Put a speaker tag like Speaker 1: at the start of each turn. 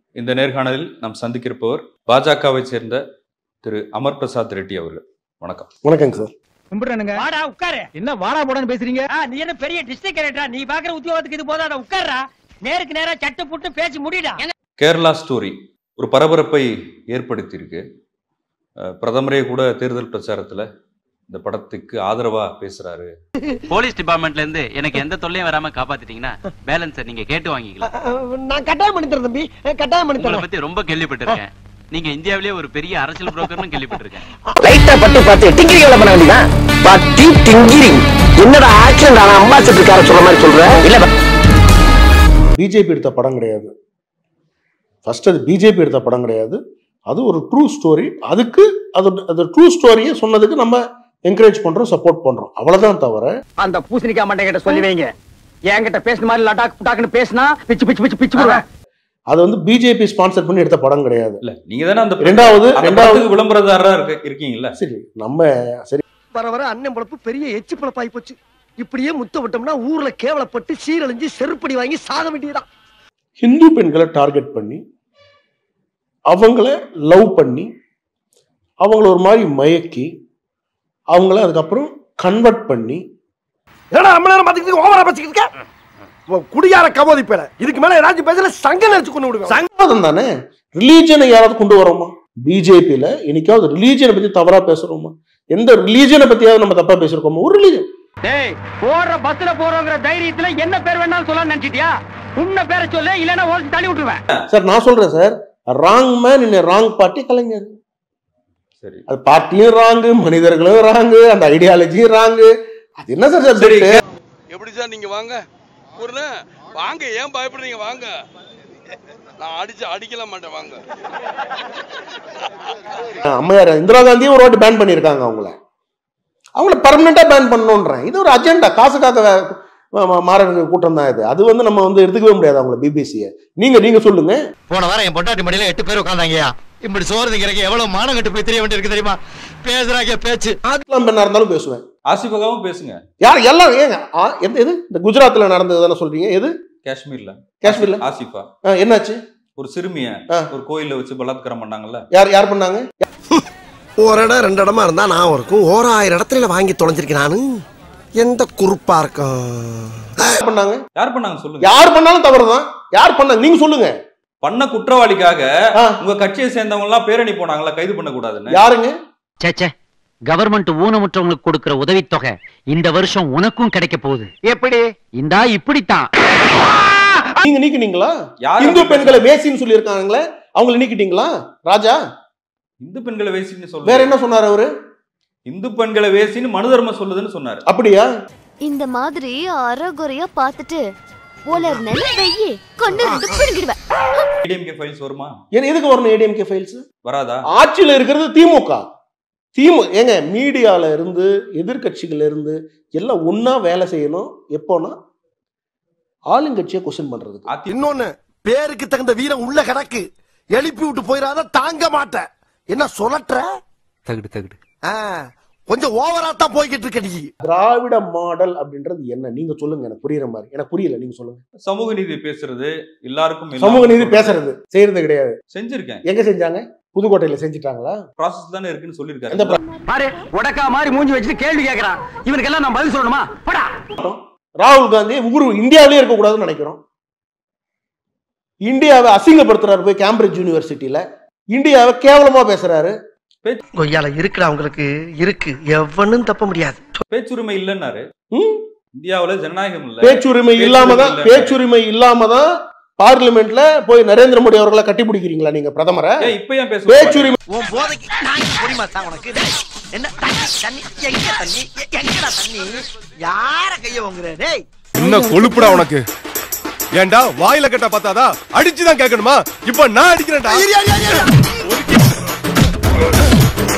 Speaker 1: இந்த நேர்காணலில் நாம் சந்திக்கிருப்பவர் பாஜகவை சேர்ந்த திரு அமர் பிரசாத் ரெட்டி அவர்கள் வணக்கம்
Speaker 2: வணக்கங்க சார்
Speaker 3: கும்பிடுறானுங்க
Speaker 4: வாடா உட்காரு
Speaker 3: என்ன வாடா போடான்னு பேசுறீங்க
Speaker 4: ஆ, நீ என்ன பெரிய டிஸ்ட்ரிக்ட் கலெக்டரா நீ பாக்குற உத்தியோகத்துக்கு இது போதாத உட்கார்றா நேருக்கு நேரா சட்டு புட்டு பேசி முடிடா
Speaker 1: கேரளா ஸ்டோரி ஒரு பரபரப்பை ஏற்படுத்தியிருக்கு அஹ், பிரதமரே கூட தேர்தல் பிரச்சாரத்துல இந்த படத்துக்கு ஆதரவா பேசுறாரு
Speaker 5: போலீஸ் டிபார்ட்மெண்ட்ல இருந்து எனக்கு எந்த தொல்லையும் வராம காப்பாத்திட்டீங்கன்னா பேலன்ஸை நீங்க கேட்டு வாங்கிக்கலாம்
Speaker 4: நான் கட்டாயம் பண்ணி தரேன் தம்பி கட்டாயம் பண்ணி
Speaker 5: உங்களை பத்தி ரொம்ப கேள்விப்பட்டிருக்கேன் நீங்க இந்தியாவிலேயே ஒரு பெரிய அரசியல் புரோக்கர்னு கேள்விப்பட்டிருக்கேன்
Speaker 6: லைட்டா பட்டு பார்த்து டிங்கிரி வேலை பண்ண வேண்டியதான் பட்டி டிங்கிரிங் என்னடா ஆக்சிடென்ட் ஆனா அம்பாசிடர் கார சொல்ற மாதிரி சொல்ற இல்ல
Speaker 2: பிஜேபி எடுத்த படம் கிடையாது ஃபர்ஸ்ட் அது பிஜேபி எடுத்த படம் கிடையாது அது ஒரு ட்ரூ ஸ்டோரி அதுக்கு அது அது ட்ரூ ஸ்டோரியை சொன்னதுக்கு நம்ம என்கரேஜ் பண்றோம் சப்போர்ட் பண்றோம் அவ்வளவுதான் தவிர
Speaker 3: அந்த பூசணிக்கா மண்டை கிட்ட சொல்லி வைங்க என்கிட்ட பேசுன மாதிரி லடாக் புட்டாக்குன்னு பேசினா பிச்சு பிச்சு பிச்சு பிச்சு போடுவேன்
Speaker 2: அது வந்து பிஜேபி ஸ்பான்சர் பண்ணி எடுத்த படம் கிடையாது
Speaker 1: இல்ல நீங்க தானே அந்த
Speaker 2: ரெண்டாவது
Speaker 1: அந்த
Speaker 2: ரெண்டாவது
Speaker 1: படத்துக்கு விளம்பரதாரரா இருக்க இருக்கீங்கல்ல
Speaker 2: சரி நம்ம சரி
Speaker 4: வர வர அண்ணன் பொழப்பு பெரிய எச்சி பொழப்பாய் போச்சு இப்படியே முத்த விட்டோம்னா ஊர்ல கேவலப்பட்டு சீரழிஞ்சு செருப்படி வாங்கி சாக வேண்டியதுதான்
Speaker 2: ஹிந்து பெண்களை டார்கெட் பண்ணி அவங்கள லவ் பண்ணி அவங்கள ஒரு மாதிரி மயக்கி அவங்கள அதுக்கப்புறம் கன்வெர்ட் பண்ணி
Speaker 6: என்னடா நம்ம நேரம் பாத்துக்கிட்டு ஓவரா பேசிக்கிட்டு இருக்க உன் குடியார கபோதி பேர இதுக்கு மேல ஏதாச்சும் பேசல சங்க நினைச்சு கொண்டு விடுவேன்
Speaker 2: சங்கவாதம் தானே ரிலீஜனை யாராவது கொண்டு வரோமா பிஜேபியில என்னைக்காவது ரிலீஜனை பத்தி தவறா பேசுறோமா எந்த ரிலீஜனை பத்தியாவது நம்ம தப்பா பேசிருக்கோமா ஒரு ரிலீஜன்
Speaker 3: டேய் போற பஸ்ல போறோங்கிற தைரியத்துல என்ன பேர் வேணாலும் சொல்லலாம்னு நினைச்சிட்டியா உன்ன பேரை சொல்லு இல்லன்னா ஓசி தள்ளி விட்டுருவேன்
Speaker 2: சார் நான் சொல்றேன் sir wrong man in wrong party Kalaignar
Speaker 1: சரி
Speaker 2: அது பார்ட்டியும் ராங்கு மனிதர்களும் ராங்கு அந்த ஐடியாலஜியும் ராங்கு அது என்ன சார்
Speaker 1: சரி
Speaker 2: subject?
Speaker 7: எப்படி சார் நீங்க வாங்க ஒரு வாங்க ஏன் பயப்படுறீங்க வாங்க நான் அடிச்சு அடிக்கல மாட்டேன் வாங்க
Speaker 2: அம்மையார் இந்திரா காந்தியும் ஒரு வாட்டி பேன் பண்ணியிருக்காங்க அவங்கள அவங்கள பர்மனெண்டா பேன் பண்ணணுன்றேன் இது ஒரு அஜெண்டா காசுக்காக ம- ம- மாறவங்க கூட்டம் தான் இது அது வந்து நம்ம வந்து எடுத்துக்கவே முடியாது அவங்கள பிபிசியை நீங்க நீங்க சொல்லுங்க
Speaker 8: போன வாரம் என் பொண்டாட்டி மடியில எட்டு பேர் உட்காந்தாங்கயா இப்படி சோறு திங்கிறக்கு எவ்வளவு மானம் கட்டு போய் தெரிய வேண்டியிருக்கு தெரியுமா பேசுறாங்க பேச்சு
Speaker 2: ஆதிக்கலாம் பெண்ணா இருந்தாலும் பேசுவேன்
Speaker 1: ஆசிபகாவும் பேசுங்க
Speaker 2: யார் எல்லாம் ஏங்க ஆ, எந்த எது இந்த குஜராத்ல நடந்தது தானே சொல்றீங்க எது
Speaker 1: காஷ்மீர்ல
Speaker 2: காஷ்மீர்ல
Speaker 1: ஆசிஃபா
Speaker 2: ஆ, என்னாச்சு
Speaker 1: ஒரு சிறுமிய
Speaker 2: ஆ.
Speaker 1: ஒரு கோயில்ல வச்சு பலாத்காரம் பண்ணாங்கல்ல
Speaker 2: யார் யார் பண்ணாங்க
Speaker 6: ஒரு இடம் ரெண்டு இடமா இருந்தா நான் இருக்கும் ஓராயிரம் இடத்துல வாங்கி தொலைஞ்சிருக்கேன் நானு எந்த குறுப்பா இருக்கும்
Speaker 2: யார் பண்ணாங்க
Speaker 1: யார் பண்ணாங்க சொல்லுங்க
Speaker 2: யார் பண்ணாலும் தவறுதான் யார் பண்ணாங்க நீங்க சொல்லுங்க
Speaker 1: பண்ண குற்றவாளிக்காக
Speaker 2: ஆ.
Speaker 1: உங்க கட்சியை சேர்ந்தவங்க எல்லாம் பேரணி போனாங்களா கைது பண்ண கூடாதுன்னு
Speaker 2: யாருங்க
Speaker 5: சேச்சே கவர்மெண்ட் ஊனமுற்றவங்களுக்கு கொடுக்கிற உதவித்தொகை இந்த வருஷம் உனக்கும் கிடைக்க போகுது
Speaker 3: எப்படி
Speaker 5: இந்தா இப்படித்தான்
Speaker 2: நீங்க நீக்கிட்டீங்களா
Speaker 1: யார்
Speaker 2: இந்து
Speaker 1: அப்படி
Speaker 2: பெண்களை வேசின்னு சொல்லியிருக்காங்களே அவங்கள நீக்கிட்டீங்களா ராஜா
Speaker 1: இந்து பெண்களை வேசின்னு
Speaker 2: வேற
Speaker 1: சொல்ல
Speaker 2: என்ன சொன்னாரு அவரு
Speaker 1: இந்து பெண்களை வேசின்னு மனு தர்மம் சொல்லுதுன்னு சொன்னாரு
Speaker 2: அப்படியா
Speaker 9: இந்த மாதிரி அறகுறையா பார்த்துட்டு உலர்னு வெய்யி கொண்டு வந்து பிடுங்கிடுவேன்
Speaker 1: ஏடிஎம்கே ஃபைல்ஸ் வருமா
Speaker 2: ஏன் எதுக்கு வரணும் ஏடிஎம்கே ஃபைல்ஸ்
Speaker 1: வராதா
Speaker 2: ஆட்சியில இருக்கிறது திமுக திமு ஏங்க மீடியால இருந்து எதிர்க்கட்சிகள்ல இருந்து எல்லாம் ஒண்ணா வேலை செய்யணும் எப்போனா ஆளுங்கட்சியை கொஸ்டின் பண்றதுக்கு
Speaker 1: அதி
Speaker 6: இன்னொன்னு பேருக்கு தகுந்த வீரம் உள்ள கிடக்கு எழுப்பி விட்டு போயிடாத தாங்க மாட்டேன் என்ன சொல்லற்ற
Speaker 5: தகுடு தகுடு
Speaker 6: ஆ, கொஞ்சம் ஓவரா தான் போய்கிட்டு இருக்க நீ
Speaker 2: திராவிட மாடல் அப்படின்றது என்ன நீங்க சொல்லுங்க எனக்கு புரியுற மாதிரி எனக்கு புரியல நீங்க சொல்லுங்க
Speaker 1: சமூக நீதி பேசுறது எல்லாருக்கும் எல்லாம்
Speaker 2: சமூக நீதி பேசுறது செய்யறது கிடையாது
Speaker 1: செஞ்சிருக்கேன்
Speaker 2: எங்க செஞ்சாங்க புதுக்கோட்டையில செஞ்சுட்டாங்களா
Speaker 1: ப்ராசஸ் தானே இருக்குன்னு சொல்லியிருக்காரு
Speaker 2: எந்த
Speaker 3: பாரு உடக்கா மாதிரி மூஞ்சி வச்சுட்டு கேள்வி கேக்குறான் இவனுக்கெல்லாம் நான் பதில் சொல்லணுமா படா
Speaker 2: ராகுல் காந்தி ஊர் இந்தியாவிலேயே இருக்கக்கூடாதுன்னு நினைக்கிறோம் இந்தியாவை அசிங்கப்படுத்துறாரு போய் கேம்பிரிட்ஜ் யூனிவர்சிட்டியில இந்தியாவை கேவலமா பேசுறாரு
Speaker 6: கொய்யால இருக்குடா உங்களுக்கு இருக்கு எவனும் தப்ப முடியாது
Speaker 1: பேச்சுரிமை இல்லைன்னாரு
Speaker 2: ம்?
Speaker 1: இந்தியாவுல ஜனநாயகம் இல்ல
Speaker 2: பேச்சுரிமை இல்லாம தான்
Speaker 1: இல்ல.
Speaker 2: பேச்சுரிமை இல்லாம தான் பார்லிமெண்ட்ல போய் நரேந்திர மோடி அவர்களை கட்டி பிடிக்கிறீங்களா நீங்க பிரதமரை
Speaker 1: ஏன் இப்ப ஏன் பேச
Speaker 2: பேச்சுரிமை
Speaker 6: உன் போதைக்கு நான் பொடிமா தான் உனக்கு என்ன தண்ணி தண்ணி எங்க தண்ணி எங்கடா தண்ணி யார கைய வாங்குற டேய்
Speaker 8: என்ன கொழுப்புடா உனக்கு ஏன்டா வாயில கட்ட பார்த்தாதா அடிச்சுதான் கேட்கணுமா இப்ப நான் அடிக்கிறேன்டா